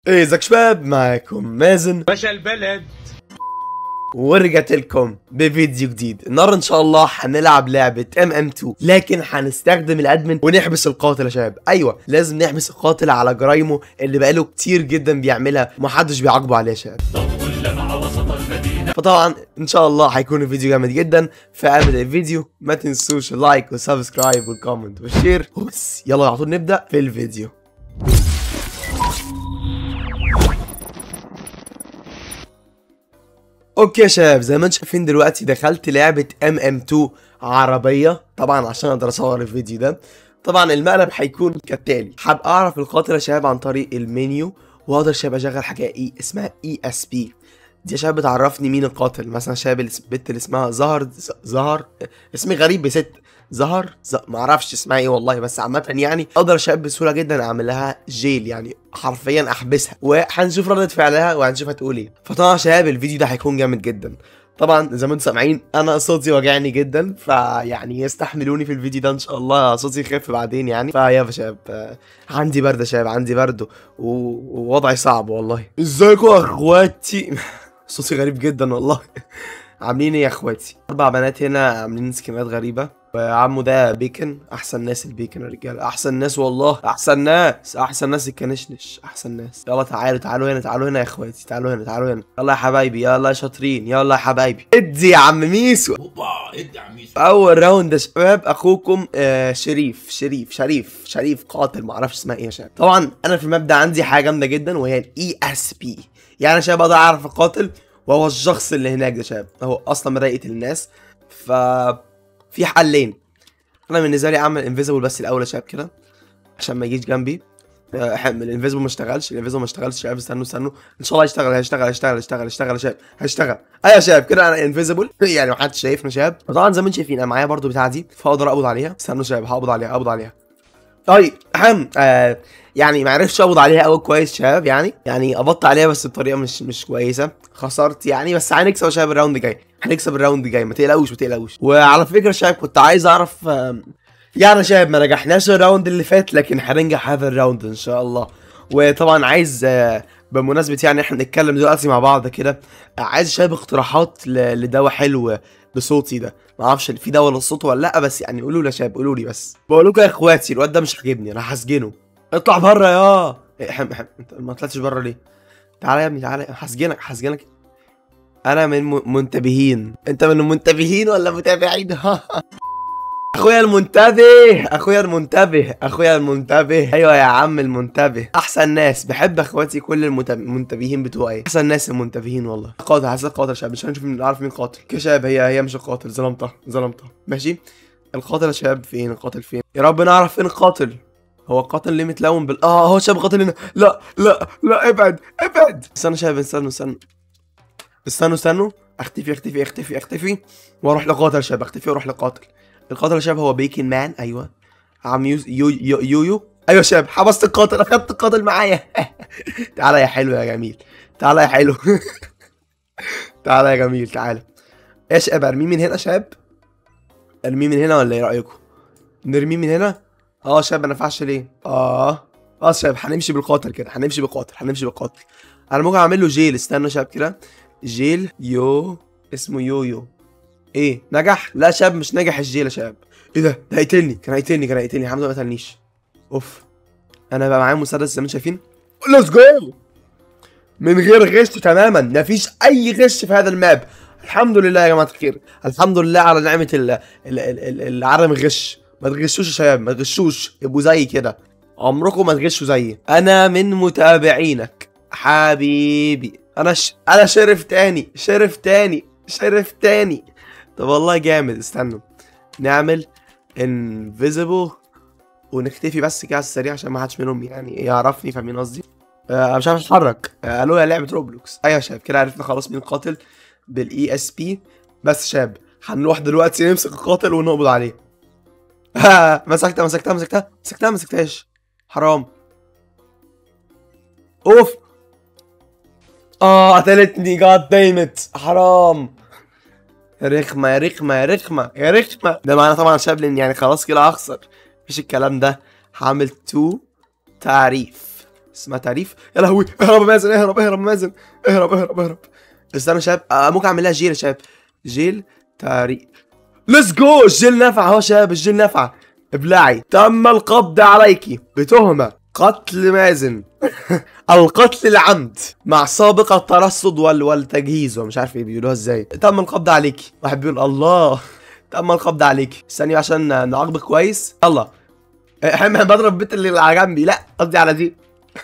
ايه ازيك شباب معاكم مازن باشا البلد ورجعت لكم بفيديو جديد النهارده ان شاء الله هنلعب لعبه ام ام 2 لكن هنستخدم الادمن ونحبس القاتل يا شباب ايوه لازم نحبس القاتل على جرايمه اللي بقاله كتير جدا بيعملها ومحدش بيعاقبه عليها يا شباب فطبعا ان شاء الله هيكون الفيديو جامد جدا فقبل الفيديو ما تنسوش اللايك والسبسكرايب والكومنت والشير وبس يلا على طول نبدا في الفيديو اوكي يا شباب زي ما انتم شايفين دلوقتي دخلت لعبه ام ام 2 عربيه طبعا عشان اقدر اصور الفيديو ده طبعا المقلب هيكون كالتالي هبقى اعرف القاتل يا شباب عن طريق المنيو واقدر شباب اشغل حاجه اي اسمها اي اس بي دي يا شباب بتعرفني مين القاتل مثلا شباب البنت اللي اسمها زهر زهر اسمي غريب يا ست زهر ز... ما اعرفش اسمها ايه والله بس عامه يعني اقدر شباب بسهوله جدا اعمل لها جيل يعني حرفيا احبسها وهنشوف ردة فعلها وهنشوف هتقول ايه فطبعا يا شباب الفيديو ده هيكون جامد جدا طبعا زي ما انتم سامعين انا صوتي وجعني جدا فيعني يستحملوني في الفيديو ده ان شاء الله صوتي يخف بعدين يعني فيا يا شباب آه، عندي برد يا شباب عندي برد و- ووضعي صعب والله ازيكم يا اخواتي صوتي غريب جدا والله عاملين ايه يا اخواتي اربع بنات هنا عاملين سكنات غريبه وعمو ده بيكن احسن ناس البيكن يا رجاله احسن ناس والله احسن ناس احسن ناس الكنشنش احسن ناس يلا تعالوا تعالوا هنا تعالوا هنا يا اخواتي تعالوا هنا تعالوا هنا يلا يا حبايبي يلا يا شاطرين يلا يا حبايبي ادي يا عم ميسو اوبا ادي عميس اول راوند يا شباب اخوكم آه شريف شريف شريف شريف قاتل ما اعرفش اسمها ايه يا شباب طبعا انا في المبدا عندي حاجه جامده جدا وهي الاي اس بي يعني يا شباب اقدر اعرف القاتل وهو الشخص اللي هناك ده يا شباب هو اصلا مضايقه الناس ف في حلين انا بالنسبه لي اعمل انفيزبل بس الاول يا شباب كده عشان ما يجيش جنبي آه، حم الانفيزبل ما اشتغلش الانفيزبل ما اشتغلش يا شباب استنوا استنوا ان شاء الله هيشتغل هيشتغل هيشتغل هيشتغل هيشتغل يا شباب هيشتغل ايوه يا شباب كده انا انفيزبل يعني ما حدش شايفنا يا شباب طبعا زي ما انتم شايفين انا معايا برضو بتاع دي فاقدر اقبض عليها استنوا يا شباب هقبض عليها هقبض عليها طيب اهم آه يعني ما عرفتش اقبض عليها قوي كويس شباب يعني يعني قبضت عليها بس بطريقه مش مش كويسه خسرت يعني بس هنكسب يا شباب الراوند الجاي هنكسب الراوند الجاي ما تقلقوش ما تقلقوش وعلى فكره يا شباب كنت عايز اعرف آم، يعني يا شباب ما نجحناش الراوند اللي فات لكن هننجح هذا الراوند ان شاء الله وطبعا عايز آه، بمناسبة يعني احنا بنتكلم دلوقتي مع بعض كده آه، عايز شباب اقتراحات ل- لدواء حلو بصوتي ده ما اعرفش في دواء للصوت ولا لا بس يعني قولوا لي يا شباب قولوا لي بس بقول لكم يا اخواتي الواد ده مش عاجبني انا هسجنه اطلع بره يا إيه، حم حم انت ما طلعتش بره ليه تعالى يا ابني تعالى هسجنك هسجنك انا من م- منتبهين انت من المنتبهين ولا متابعين اخويا المنتبه اخويا المنتبه اخويا المنتبه ايوه يا عم المنتبه احسن ناس بحب اخواتي كل المت- المنتبهين بتوعي احسن ناس المنتبهين والله قاتل حسيت قاتل شباب مش هنشوف مين عارف مين قاتل يا شباب هي هي مش القاتل ظلمتها ظلمتها ماشي القاتل يا شباب فين القاتل فين يا رب نعرف فين القاتل هو القاتل ليه متلون بال اه هو شاب قاتل هنا لا لا لا ابعد ابعد استنوا يا شباب استنوا استنوا استنوا استنوا اختفي اختفي اختفي اختفي واروح لقاتل يا شباب اختفي واروح لقاتل القاتل يا شباب هو بيكن مان ايوه عم يو يو يو, يو, يو. ايوه يا شباب حبست القاتل اخدت القاتل معايا تعالى يا حلو يا جميل تعالى يا حلو تعالى يا جميل تعالى يا شباب ارميه من هنا يا شباب ارميه من هنا ولا ايه رايكم نرميه من هنا اه يا شباب ما نفعش ليه اه اه يا شباب هنمشي بالقاتل كده هنمشي بالقاتل هنمشي بالقاتل انا ممكن اعمل له جيل استنوا يا شباب كده جيل يو اسمه يويو ايه نجح لا يا شباب مش نجح الجيل يا شباب ايه ده ده هيقتلني كان هيقتلني كان هيقتلني الحمد لله ما قتلنيش اوف انا بقى معايا مسدس زي ما انتم شايفين ليتس جو من غير غش تماما مفيش اي غش في هذا الماب الحمد لله يا جماعه الخير الحمد لله على نعمه ال ال ال ال ال عدم الغش ما تغشوش يا شباب ما تغشوش ابقوا زي كده عمركم ما تغشوا زيي انا من متابعينك حبيبي انا ش... انا شرف تاني شرف تاني شرف تاني طب والله جامد استنوا نعمل انفيزيبل ونختفي بس كده على السريع عشان ما حدش منهم يعني يعرفني فاهمين قصدي آه مش عارف اتحرك آه قالوا لي لعبه روبلوكس ايوه يا شباب كده عرفنا خلاص مين القاتل بالاي اس بي بس يا شباب هنروح دلوقتي نمسك القاتل ونقبض عليه آه مسكتها مسكتها مسكتها مسكتها مسكتهاش حرام اوف اه قتلتني جاد دايمت حرام رخمة يا رخمة يا رخمة يا رخمة ده معنى طبعا شاب لان يعني خلاص كده هخسر مفيش الكلام ده هعمل تو تعريف اسمها تعريف يا لهوي اهرب يا مازن اهرب اهرب يا مازن اهرب اهرب اهرب استنى يا شباب آه ممكن اعمل لها جيل يا شباب جيل تعريف ليتس جو الجيل نفع اهو يا شباب الجيل نفع ابلعي تم القبض عليك بتهمة قتل مازن القتل العمد مع سابق الترصد وال والتجهيز ومش عارف ايه بيقولوها ازاي تم القبض عليك واحد بيقول الله تم القبض عليك استني عشان نعاقبك كويس يلا احنا بضرب البنت اللي على جنبي لا قصدي على دي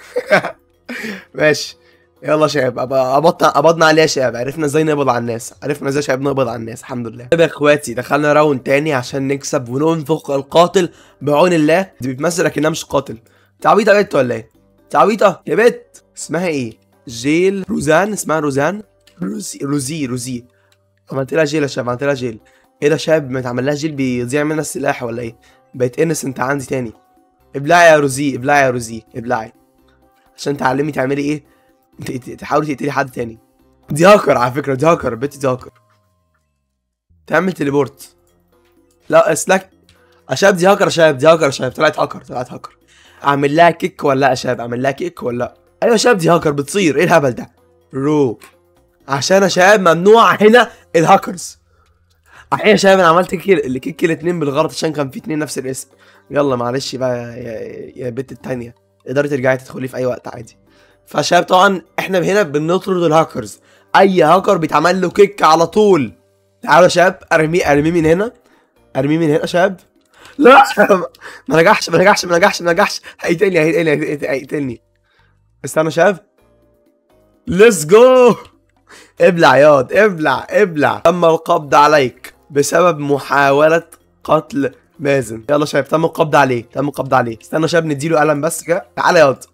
ماشي يلا يا شباب أب- ابطنا قبضنا عليه يا شباب عرفنا ازاي نقبض على الناس عرفنا ازاي يا شباب نقبض على الناس الحمد لله طيب يا اخواتي دخلنا راوند تاني عشان نكسب وننفخ القاتل بعون الله دي بتمثل لكنها مش قاتل تعويضه يا بت ولا ايه تعويضه يا بت اسمها ايه جيل روزان اسمها روزان روزي روزي روزي عملت لها جيل يا شباب عملت لها جيل ايه ده يا شباب ما اتعمل لها جيل بيضيع منها السلاح ولا ايه بقت انسنت عندي تاني ابلعي يا روزي ابلعي يا روزي ابلعي عشان تعلمي تعملي ايه ت- ت- تحاولي تقتلي حد تاني دي هاكر على فكره دي هاكر البت دي هاكر تعمل تليبورت لا سلاك يا شباب دي هاكر يا شباب دي هاكر يا شباب طلعت هاكر طلعت هاكر اعمل لها كيك ولا لا يا شباب اعمل لها كيك ولا لا ايوه يا شباب دي هاكر بتصير ايه الهبل ده رو عشان يا شباب ممنوع هنا الهاكرز احيانا يا شباب انا عملت كيك اللي كيك الاثنين بالغلط عشان كان في اتنين نفس الاسم يلا معلش بقى يا, يا, يا بنت التانية تقدري ترجعي تدخلي في اي وقت عادي فشباب طبعا احنا هنا بنطرد الهاكرز اي هاكر بيتعمل له كيك على طول تعالوا يا شباب ارميه ارميه من هنا ارميه من هنا يا شباب لا ما نجحش ما نجحش ما نجحش ما نجحش هيقتلني هيقتلني هيقتلني- هيقتلني استنى يا شباب ليتس جو ابلع ياض ابلع ابلع تم القبض عليك بسبب محاولة قتل مازن يلا يا شباب تم القبض عليه تم القبض عليه استنى يا شباب نديله قلم بس كده تعالى ياض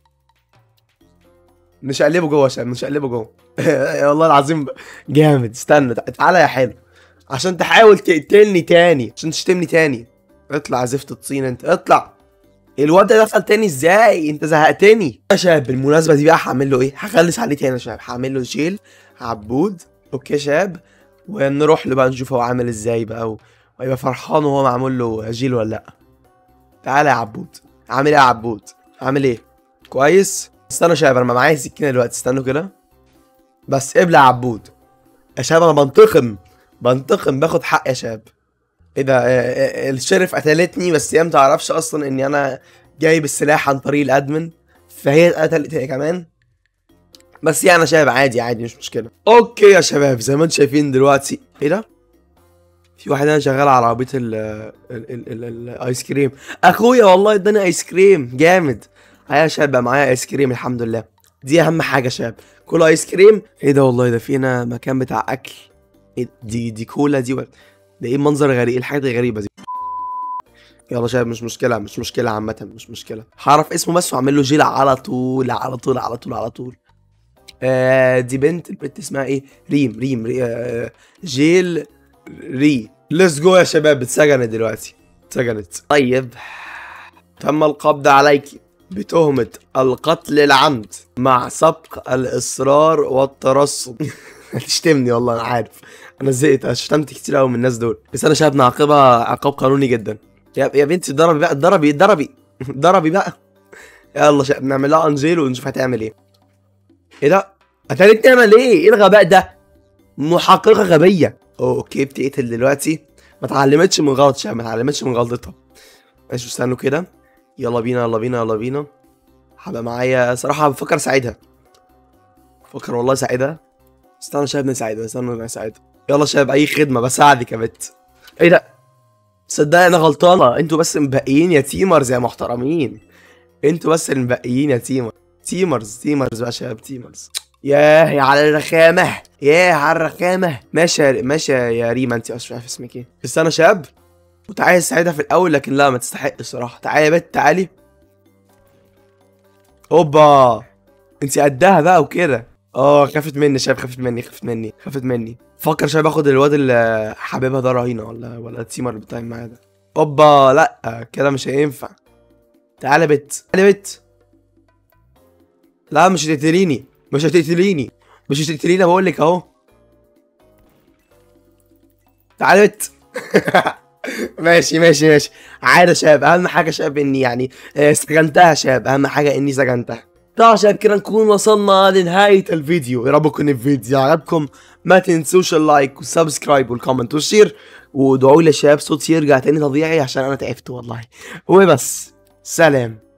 مش هقلبه جوه يا شباب مش هقلبه جوه والله العظيم جامد استنى تع- تعالى يا حلو عشان تحاول تقتلني تاني عشان تشتمني تاني اطلع زفت الطين انت اطلع الواد ده دخل تاني ازاي انت زهقتني يا شباب بالمناسبه دي بقى هعمل له ايه هخلص عليه تاني يا شباب هعمل له جيل عبود اوكي يا شباب ونروح له بقى نشوف هو عامل ازاي بقى و- ويبقى فرحان وهو معمول له جيل ولا لا تعالى يا عبود عامل ايه يا عبود عامل ايه كويس استنوا يا شباب انا معايا سكينه دلوقتي استنوا كده بس ابلع يا عبود يا شباب انا بنتقم بنتقم باخد حق يا شباب ايه ده آه، آه، الشرف قتلتني بس هي متعرفش اصلا اني انا جايب السلاح عن طريق الادمن فهي اتقتلت هي كمان بس يعني يا شباب عادي عادي مش مشكله اوكي يا شباب زي ما انتم شايفين دلوقتي ايه ده في واحد انا شغال على عربيه ال ال ال ال الايس كريم اخويا والله اداني ايس كريم جامد هيا يا شباب بقى معايا ايس كريم الحمد لله دي اهم حاجه يا شباب كل ايس كريم ايه ده والله ده فينا مكان بتاع اكل إيه دي دي كولا دي ولا ده ايه منظر غريب ايه الحاجات الغريبه دي يلا يا شباب مش مشكله مش مشكله عامه مش مشكله هعرف اسمه بس واعمل له جيل على طول على طول على طول على طول آه دي بنت البنت اسمها ايه ريم ريم ري آه جيل ري ليتس جو يا شباب اتسجنت دلوقتي اتسجنت طيب تم القبض عليك بتهمة القتل العمد مع سبق الإصرار والترصد هتشتمني والله أنا عارف أنا زهقت أنا شتمت كتير أوي من الناس دول بس أنا شايف نعاقبها عقاب قانوني جدا يا يا بنتي ضربي بقى ضربي ضربي ضربي بقى يلا شا... نعمل لها انجيل ونشوف هتعمل ايه ايه ده قتلتني انا ليه ايه الغباء ده محققه غبيه اوكي بتقتل دلوقتي ما اتعلمتش من غلطها ما اتعلمتش من غلطتها ماشي استنوا كده يلا بينا يلا بينا يلا بينا هبقى معايا صراحه بفكر اساعدها بفكر والله اساعدها استنى يا شباب نساعدها استنى نساعدها يلا يا شباب اي خدمه بساعدك يا بت ايه ده صدقني انا غلطانه انتوا بس مبقيين يا تيمرز يا محترمين انتوا بس اللي مبقيين يا تيمر تيمرز تيمرز بقى يا شباب تيمرز ياه يا على الرخامه ياه على الرخامه ماشي يا- ماشي يا- يا ريما انت مش عارف اسمك ايه استنى يا شباب كنت عايز اساعدها في الاول لكن لا ما تستحق الصراحه تعالي يا بت تعالي اوبا انت قدها بقى وكده اه خافت مني يا شباب خافت مني خافت مني خافت مني فكر شباب اخد الواد اللي حبيبها ده رهينه ولا ولا التيمر بتاعي معايا ده اوبا لا كده مش هينفع تعالى يا بت تعالى يا بت لا مش هتقتليني مش هتقتليني مش هتقتليني بقول لك اهو تعالى يا بت ماشي ماشي ماشي عادي يا شباب اهم حاجه يا شباب اني يعني آه، سجنتها يا شباب اهم حاجه اني سجنتها طبعا شباب كده نكون وصلنا لنهاية الفيديو يا رب يكون الفيديو عجبكم ما تنسوش اللايك والسبسكرايب والكومنت والشير وادعوا لي يا شباب صوتي يرجع تاني طبيعي عشان انا تعبت والله وبس سلام